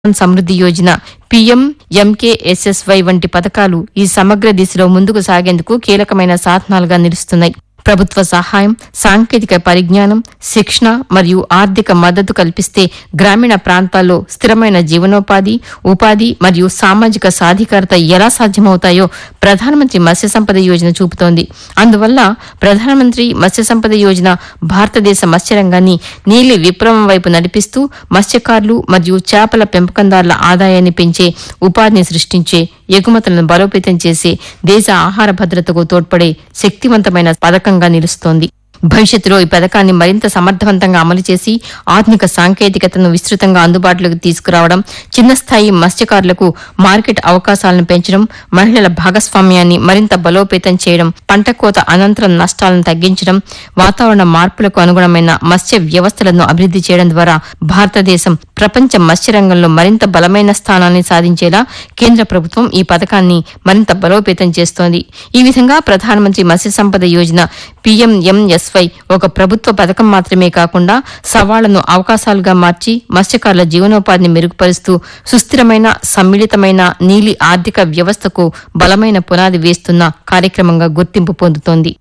సమృద్ధి Yojana PM MKSSY వంటి పథకాలు ఈ సమగ్ర దిశలో ముందుకు సాగేందుకు కీలకమైన సాధనాలుగా నిలుస్తున్నాయి ప్రభుత్వ సహాయం సాంకేతిక పరిజ్ఞానం శిక్షణ మరియు ఆర్థిక మద్దతు కల్పిస్తే గ్రామీణ ప్రాంతాల్లో స్థిరమైన జీవనోపాధి ఉపాధి మరియు సామాజిక సాధికారత ఎలా సాధ్యమవుతాయో ప్రధానమంత్రి మత్స్య సంపద యోజన చూపుతోంది అందువల్ల ప్రధానమంత్రి మత్స్య సంపద యోజన భారతదేశ మత్స్యరంగాన్ని నీలి విప్లవం వైపు నడిపిస్తూ మత్స్యకారులు మరియు చేపల పెంపకందారుల ఆదాయాన్ని పెంచే ఉపాధిని సృష్టించే ఎగుమతులను బలోపేతం చేసే దేశ ఆహార భద్రతకు తోడ్పడే శక్తివంతమైన పథకంగా నిలుస్తోంది భవిష్యత్తులో ఈ పథకాన్ని మరింత సమర్థవంతంగా అమలు చేసి ఆధునిక సాంకేతికతను విస్తృతంగా అందుబాటులోకి తీసుకురావడం చిన్న స్థాయి మత్స్యకారులకు మార్కెట్ అవకాశాలను పెంచడం మహిళల భాగస్వామ్యాన్ని మరింత బలోపేతం చేయడం పంట కోత అనంతరం నష్టాలను తగ్గించడం వాతావరణ మార్పులకు అనుగుణమైన మత్స్య వ్యవస్థలను అభివృద్ది చేయడం ద్వారా భారతదేశం ప్రపంచ మత్స్య రంగంలో మరింత బలమైన స్థానాన్ని సాధించేలా కేంద్ర ప్రభుత్వం ఈ పథకాన్ని మరింత బలోపేతం చేస్తోంది ఈ విధంగా ప్రధానమంత్రి మత్స్య సంపద యోజన పీఎంఎంఎస్వై ఒక ప్రభుత్వ పథకం మాత్రమే కాకుండా సవాళ్లను అవకాశాలుగా మార్చి మత్స్యకారుల జీవనోపాధిని మెరుగుపరుస్తూ సుస్థిరమైన సమ్మిళితమైన నీలి ఆర్థిక వ్యవస్థకు బలమైన పునాది వేస్తున్న కార్యక్రమంగా గుర్తింపు పొందుతోంది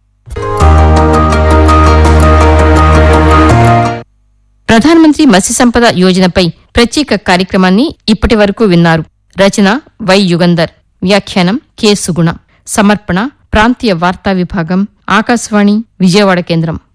ప్రధానమంత్రి మత్స్య సంపద యోజనపై ప్రత్యేక కార్యక్రమాన్ని ఇప్పటి వరకు విన్నారు రచన వై యుగంధర్ వ్యాఖ్యానం కె సుగుణ సమర్పణ ప్రాంతీయ వార్తా విభాగం ఆకాశవాణి విజయవాడ కేంద్రం